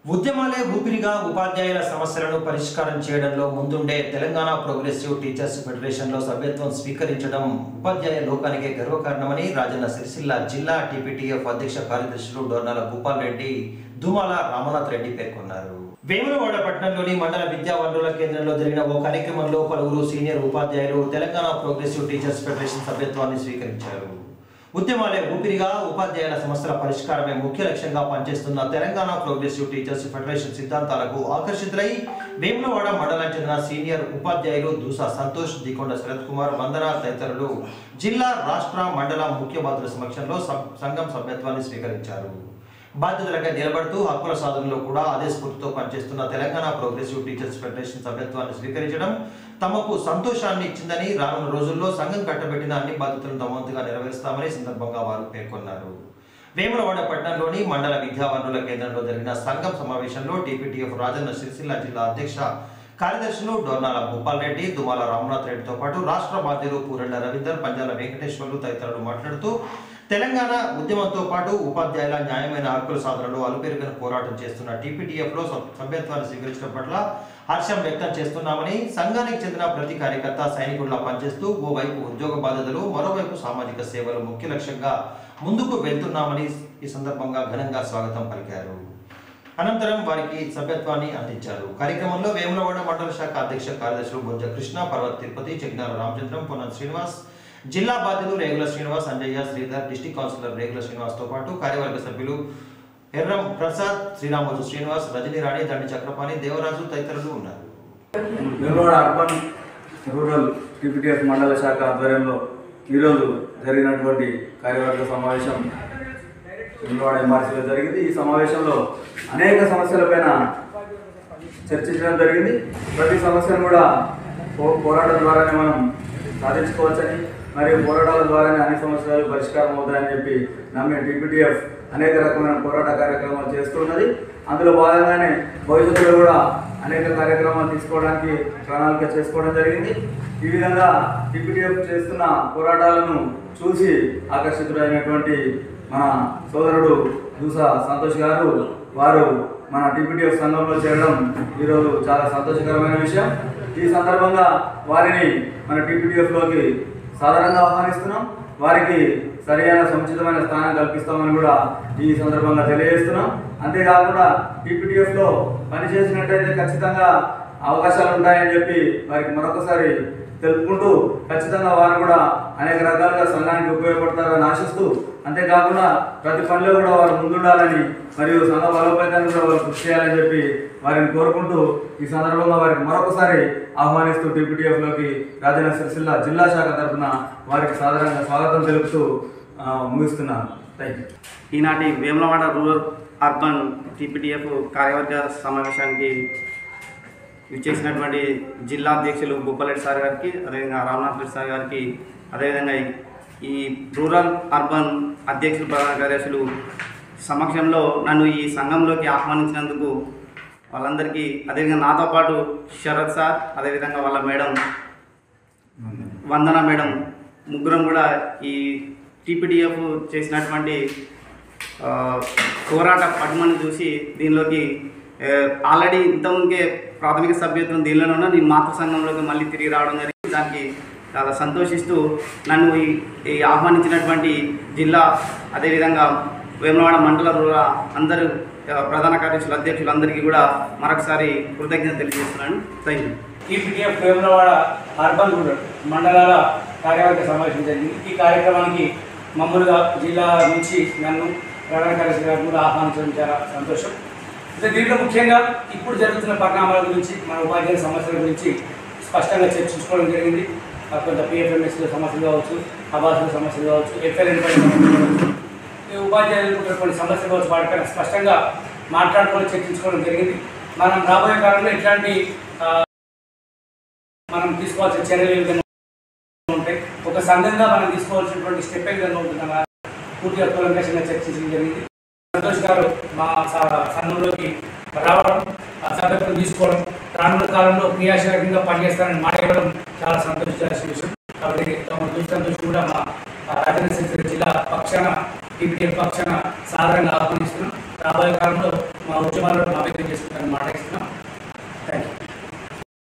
ఉద్యమాలే ఊపిరిగా ఉపాధ్యాయుల సమస్యలను పరిష్కారం చేయడంలో ముందుండే తెలంగాణ ప్రోగ్రెసివ్ టీచర్స్ ఫెడరేషన్లో సభ్యత్వం స్వీకరించడం ఉపాధ్యాయ లోకానికే గర్వకారణమని రాజన్న సిరిసిల్ల జిల్లా టీపీటీఎఫ్ అధ్యక్ష కార్యదర్శులు డోర్నాల భూపాల్ రెడ్డి దుమాల రామనాథ్ రెడ్డి పేర్కొన్నారు వేములవాడ పట్టణంలోని మండల విద్యా వనరుల కేంద్రంలో జరిగిన ఓ కార్యక్రమంలో పలువురు సీనియర్ ఉపాధ్యాయులు తెలంగాణ ప్రోగ్రెసివ్ టీచర్స్ ఫెడరేషన్ సభ్యత్వాన్ని స్వీకరించారు ఉద్యమాలే ఊపిరిగా ఉపాధ్యాయుల సమస్యల పరిష్కారమే ముఖ్య లక్ష్యంగా పనిచేస్తున్న తెలంగాణ ప్రోగ్రెసివ్ టీచర్స్ ఫెడరేషన్ సిద్ధాంతాలకు ఆకర్షితులై వేములవాడ మండలానికి చెందిన సీనియర్ ఉపాధ్యాయులు దూసా సంతోష్ దికొండ శరత్ కుమార్ వందన తదితరులు జిల్లా రాష్ట్ర మండల ముఖ్య బాధ్యుల సమక్షంలో సం- సంఘం సభ్యత్వాన్ని స్వీకరించారు బాధ్యతలకై నిలబడుతూ హక్కుల సాధనలో కూడా అదే స్ఫూర్తితో పనిచేస్తున్న తెలంగాణ ప్రోగ్రెసివ్ టీచర్స్ ఫెడరేషన్ సభ్యత్వాన్ని స్వీకరించడం తమకు సంతోషాన్ని ఇచ్చిందని రానున్న రోజుల్లో సంఘం కట్టబెట్టిన అన్ని బాధ్యతలను తమ వంతుగా నెరవేరుస్తామని ఈ సందర్భంగా వారు పేర్కొన్నారు వేములవాడ పట్టణంలోని మండల విద్యా వనరుల కేంద్రంలో జరిగిన సంఘం సమావేశంలో టీపీటీఎఫ్ రాజన్న సిరిసిల్ల జిల్లా అధ్యక్ష కార్యదర్శులు డోర్నాల భూపాల్ రెడ్డి దుమాల రామనాథ్ రెడ్డితో పాటు రాష్ట్ర బాధ్యులు పూరెళ్ల రవీందర్ పంజాల వెంకటేశ్వర్లు తదితరులు మాట్లాడుతూ తెలంగాణ ఉద్యమంతో పాటు ఉపాధ్యాయుల న్యాయమైన హక్కుల సాధనలో అలుపెరుగని పోరాటం చేస్తున్న టీపీటీఎఫ్ లో సభ్- సభ్యత్వాన్ని స్వీకరించడం పట్ల హర్షం వ్యక్తం చేస్తున్నామని సంఘానికి చెందిన ప్రతి కార్యకర్త సైనికుల్లా పనిచేస్తూ ఓవైపు ఉద్యోగ బాధ్యతలు మరోవైపు సామాజిక సేవలు ముఖ్య లక్ష్యంగా ముందుకు వెళ్తున్నామని ఈ సందర్భంగా ఘనంగా స్వాగతం పలికారు అనంతరం వారికి సభ్యత్వాన్ని అందించారు కార్యక్రమంలో వేములవాడ మండల శాఖ అధ్యక్ష కార్యదర్శులు బొజ్జ కృష్ణ పర్వత్ తిరుపతి చెగినాల రామచంద్రం పొన్నం శ్రీనివాస్ జిల్లా బాధ్యులు రేగుల శ్రీనివాస్ అంజయ్య శ్రీధర్ డిస్టిక్ కౌన్సిలర్ రేగుల శ్రీనివాస్ తో పాటు కార్యవర్గ సభ్యులు ఎర్రం ప్రసాద్ శ్రీరామోజు శ్రీనివాస్ రజనీ రాణి దండి చక్రపాణి దేవరాజు తదితరులు ఉన్నారు వెలుగోడ అర్బన్ రూరల్ టీపీటీఎఫ్ మండల శాఖ ఆధ్వర్యంలో ఈరోజు జరిగినటువంటి కార్యవర్గ సమావేశం వెలుగోడ ఎంఆర్సీలో జరిగింది ఈ సమావేశంలో అనేక సమస్యలపైన చర్చించడం జరిగింది ప్రతి సమస్యను కూడా పో- పోరాటం ద్వారానే మనం సాధించుకోవచ్చని మరియు పోరాటాల ద్వారానే అన్ని సమస్యలు పరిష్కారం అవుతాయని చెప్పి నమ్మే టీపీటీఎఫ్ అనేక రకమైన పోరాట కార్యక్రమాలు చేస్తున్నది అందులో భాగంగానే భవిష్యత్తులో కూడా అనేక కార్యక్రమాలు తీసుకోవడానికి ప్రణాళిక చేసుకోవడం జరిగింది ఈ విధంగా టీపీటీఎఫ్ చేస్తున్న పోరాటాలను చూసి ఆకర్షితుడైనటువంటి మన సోదరుడు దూసా సంతోష్ గారు వారు మన టీపీటీఎఫ్ సంఘంలో చేరడం ఈరోజు చాలా సంతోషకరమైన విషయం ఈ సందర్భంగా వారిని మన టీపీటీఎఫ్లోకి సాధారణంగా ఆహ్వానిస్తున్నాం వారికి సరైన సముచితమైన స్థానం కల్పిస్తామని కూడా ఈ సందర్భంగా తెలియజేస్తున్నాం అంతేకాకుండా టీపీటీఎఫ్లో పనిచేసినట్టయితే ఖచ్చితంగా అవకాశాలు ఉంటాయని చెప్పి వారికి మరొకసారి తెలుపుకుంటూ ఖచ్చితంగా వారు కూడా అనేక రకాలుగా సంఘానికి ఉపయోగపడతారని ఆశిస్తూ అంతేకాకుండా ప్రతి పనిలో కూడా వారు ముందుండాలని మరియు సంఘ బలోపేతాన్ని కూడా వారు కృషి చేయాలని చెప్పి వారిని కోరుకుంటూ ఈ సందర్భంగా వారికి మరొకసారి ఆహ్వానిస్తూ టీపీటీఎఫ్లోకి రాజన్న సిరిసిల్ల జిల్లా శాఖ తరఫున వారికి సాధారణంగా స్వాగతం తెలుపుతూ ఆ, ముగిస్తున్నాను థ్యాంక్ యూ ఈనాటి వేములవాడ రూరల్ అర్బన్ టీపీటీఎఫ్ కార్యవర్గ సమావేశానికి ఇచ్చేసినటువంటి జిల్లా అధ్యక్షులు భూపాలరెడ్డి సార్ గారికి అదేవిధంగా రామనాథ్ రెడ్డి సార్ గారికి అదేవిధంగా ఈ- ఈ రూరల్ అర్బన్ అధ్యక్షులు ప్రధాన కార్యదర్శులు సమక్షంలో నన్ను ఈ సంఘంలోకి ఆహ్వానించినందుకు వాళ్ళందరికీ అదేవిధంగా నాతో పాటు శరత్ సార్ అదేవిధంగా వాళ్ళ మేడం వందన మేడం ముగ్గురం కూడా ఈ టీపీడిఎఫ్ చేసినటువంటి ఆ, పోరాట పట్టుమని చూసి దీనిలోకి ఆ, ఆల్రెడీ ఇంతకుముందుకే ప్రాథమిక సభ్యత్వం దీనిలోనే ఉన్నా నేను మాతృ సంఘంలోకి మళ్ళీ తిరిగి రావడం జరిగింది దానికి చాలా సంతోషిస్తూ నన్ను ఈ ఈ ఆహ్వానించినటువంటి జిల్లా అదేవిధంగా వేమలవాడ మండల రూర అందరూ ఆ, ప్రధాన కార్యదర్శులు అధ్యక్షులు అందరికీ కూడా మరొకసారి కృతజ్ఞత తెలియజేస్తున్నాను thank you TPTF Vemulawada urban rural మండలాల కార్యవర్గ సమావేశం జరిగింది ఈ కార్యక్రమానికి మమ్మల్గా జిల్లా నుంచి నన్ను ప్రధాన కార్యదర్శి గారు కూడా ఆహ్వానించడం చాలా సంతోషం అయితే దీంట్లో ముఖ్యంగా ఇప్పుడు జరుగుతున్న పరిణామాల గురించి మన ఉపాధ్యాయుల సమస్యల గురించి స్పష్టంగా చర్చించుకోవడం జరిగింది ఆ కొంత పిఎఫ్ఎంఎస్ సమస్యలు కావచ్చు ఆవాసుల సమస్యలు కావచ్చు ఎఫ్ఎల్ఎన్ పై సమస్యలు కావచ్చు ఈ ఉపాధ్యాయులకు ఉన్న కొన్ని సమస్యలు కావచ్చు వాటిపైన స్పష్టంగా మాట్లాడుకొని చర్చించుకోవడం జరిగింది మనం రాబోయే కాలంలో ఇట్లాంటి ఆ, మనం తీసుకోవాల్సిన చర్యలు ఏ విధంగా ఉంటాయి ఒక సంఘంగా మనం తీసుకోవాల్సినటువంటి స్టెప్ ఏ విధంగా ఉంటుందన్న పూర్తిగా కూలంకషంగా చర్చించడం జరిగింది సంతోష్ గారు మా స- సంఘంలోకి రావడం ఆ సభ్యత్వం తీసుకోవడం రానున్న కాలంలో క్రియాశీలకంగా పనిచేస్తారని మాట ఇవ్వడం చాలా సంతోషించాల్సిన విషయం కాబట్టి తమ దృష్టి సంతోష్ కూడా మా రాజన్న సిరిసిల్ల జిల్లా పక్షాన టీపీటీఎఫ్ పక్షాన సాధారణంగా ఆహ్వానిస్తున్నాం రాబోయే కాలంలో మా ఉద్యమాలను అభివృద్ధి చేసుకుంటారని మాట ఇస్తున్నాం